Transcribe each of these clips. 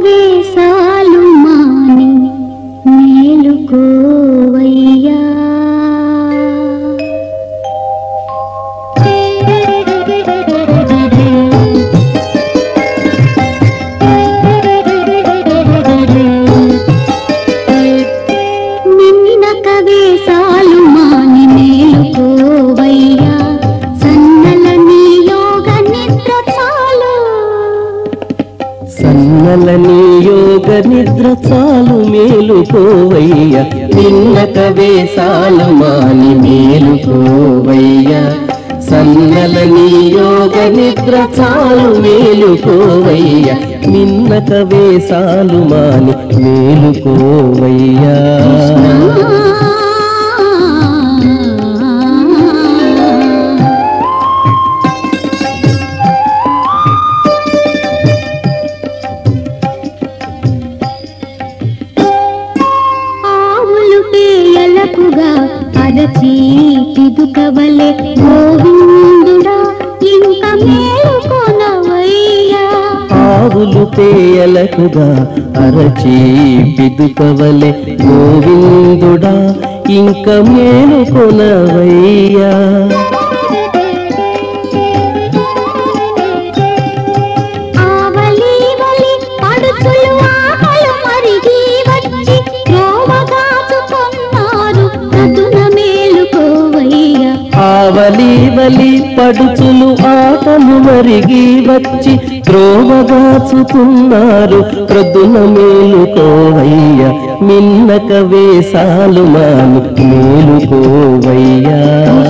వేసాలు మాని మేలుకోవయ్యా నిన్నక వేసాలు మాని మేలుకోవయ్యా సన్నల నీ యోగ నిద్ర చాలు సన్నలని యోగ నిద్ర చాలు మేలుకోవయ్య నిన్నక వేసాలు మాని మేలుకోవయ్య సన్నలని యోగ నిద్ర చాలు మేలుకోవయ్య నిన్నక వేసాలు మాని మేలుకోవయ్యా ఆవులు పేయలకుగా అరచి పిదుకవలె గోవిందుడా ఇంక మేలుకొనవయ్యా ఆవులు తేయలకుగా అరచి పిదుకవలె గోవిందుడా ఇంక మేలుకొనవయ్యా ఆవలీవలి పడుచులు ఆకలు మరిగి వచ్చి రోవగాచుకున్నారు ప్రతున మేలుకోవయ్యా ఆవలీవలి పడుచులు ఆటలు మరిగి వచ్చి త్రోవగాచుతున్నారు ప్రొద్దున మేలుకోవయ్య మిన్నక వేసాలు మాను మేలుకోవయ్యా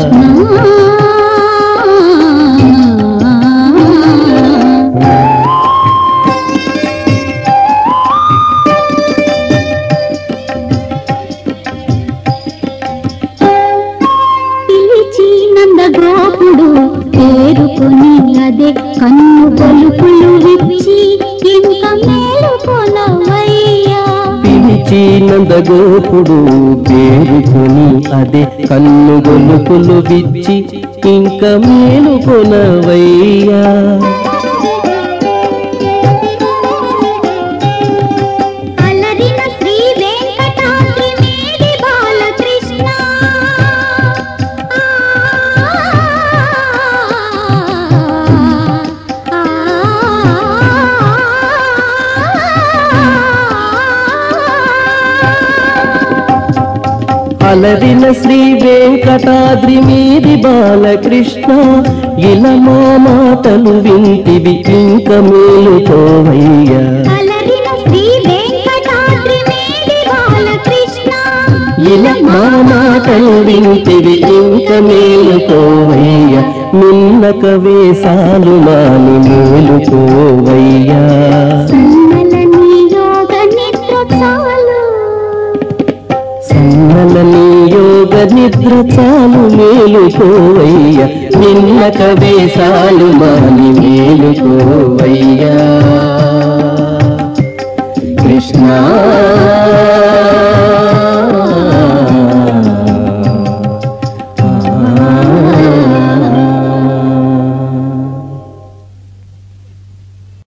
పిలిచి నందగోపుడు పేరుకొని అదే కన్ను కొలుపులు విచ్చి ఇంక మేలుకొనవయ్యా పిలిచి నందగోపుడు పేరుకొని అదే కన్ను గొలుపులు విచ్చి ఇంక మేలుకొనవయ్యా అలరిన శ్రీ వెంకటాద్రి మీది బాలకృష్ణ అలరిన శ్రీ వెంకటాద్రి మీది బాలకృష్ణ ఇలా మా మాటలు వింటివి ఇంక మేలుకోవయ్యా అలరిన శ్రీ వెంకటాద్రి మీది బాలకృష్ణ ఇలా మా మాటలు వింటివి ఇంక మేలుకోవయ్యా నిన్నక వేసాలు మాని మేలుకోవయ్యా సన్నలని యోగ నిద్ర చాలు సన్నలని యోగ నిద్ర చాలు మేలుకోవయ్యా నిన్నక వేసాలు మాని మేలుకోవయ్యా కృష్ణ